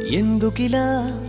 ఎందుకిలా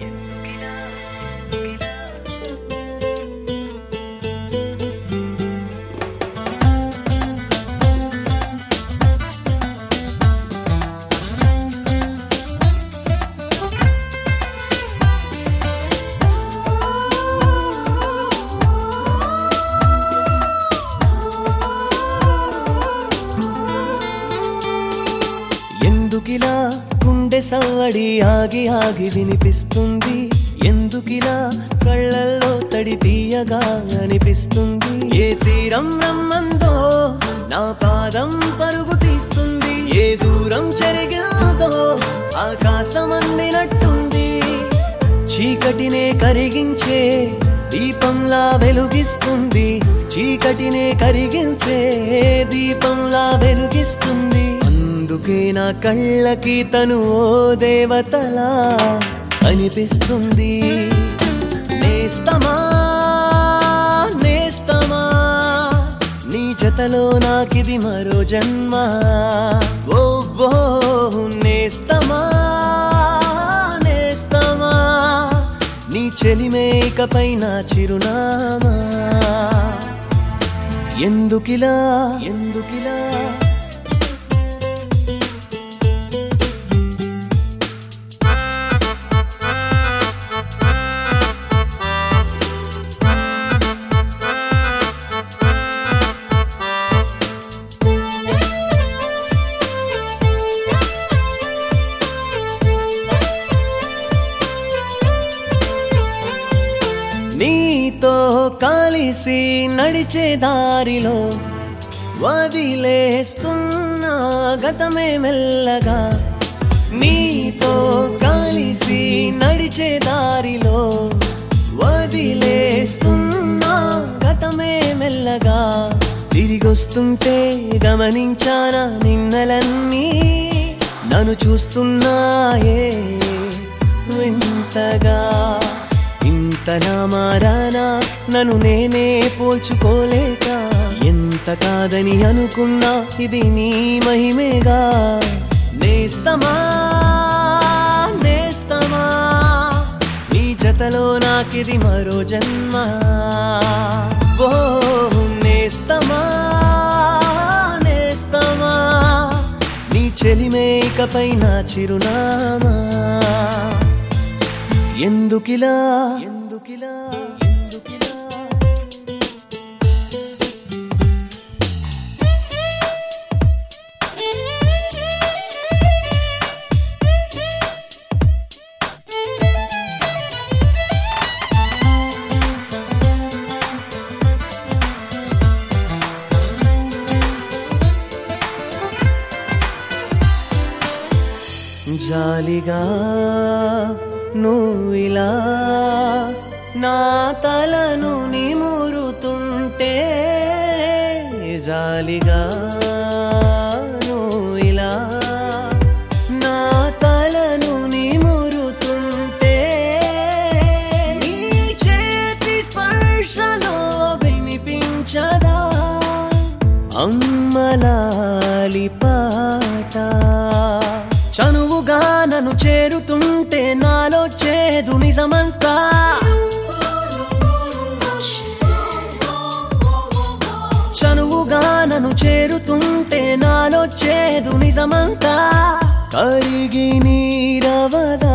ఎందుకిలా గుండె సవ్వడి ఆగి ఆగి వినిపిస్తుంది ఎందుకిలా కళ్ళల్లో తడి తీయగా అనిపిస్తుంది ఏ తీరం రమ్మందో నా పాదం పరుగు తీస్తుంది ఏ దూరం చెరిగిందో ఆకాశం అందినట్టుంది చీకటినే కరిగించే దీపంలా వెలుగిస్తుంది చీకటినే కరిగించే దీపంలా వెలుగిస్తుంది అందుకే నా కళ్ళకి తను ఓ దేవతలా అనిపిస్తుంది నేస్తమా నేస్తమా నీ జతలో నాకిది మరో జన్మ ఓ ఓ నేస్తమా నేస్తమా నీ చెలిమే ఇకపై నా చిరునామా ఎందుకిలా ఎందుకిలా నీతో కలిసి నడిచే దారిలో వదిలేస్తున్నా గతమే మెల్లగా నీతో కలిసి నడిచే దారిలో వదిలేస్తున్నా గతమే మెల్లగా తిరిగొస్తుంటే గమనించానా నిన్నలన్నీ నన్ను చూస్తున్నాయే వింతగా ఇంతలా మారానా నన్ను నేనే పోల్చుకోలేక ఎంత కాదని అనుకున్నా ఇది నీ మహిమేగా నేస్తమా నేస్తమా నీ జతలో నాకిది మరో జన్మ ఓ నేస్తమా నేస్తమా నీ చెలిమే ఇకపై నా చిరునామా ఎందుకిలా ఎందుకిలా ఎందుకిలా జాలిగా నువ్విలా నా తలను నిమురుతుంటే జాలిగా నువ్విలా నా తలను నిమురుతుంటే నీ చేతి స్పర్శలో వినిపించదా అమ్మలాలి పాట చనువుగా నన్ను చేరుతుంటే నాలో చేదు నిజమంతా చనువుగా నన్ను చేరుతుంటే నాలో చేదు నిజమంతా కరిగి నీరవదా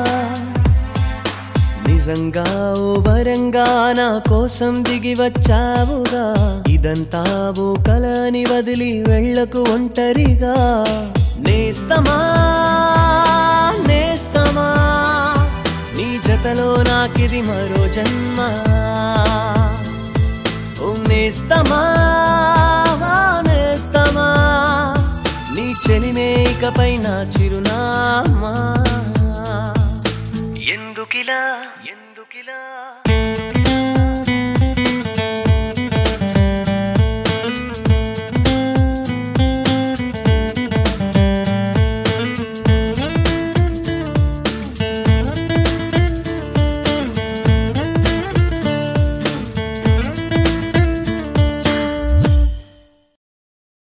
నిజంగా ఓ వరంగా నా కోసం దిగి వచ్చావుగా ఇదంతా ఓ కలని వదిలి వెళ్ళకు ఒంటరిగా నేస్తమా నేస్తమా నీ జతలో నాకిది మరో జన్మ ఓ నేస్తమా నేస్తమా నీ చెలినే ఇకపై నా చిరునామా ఎందుకిలా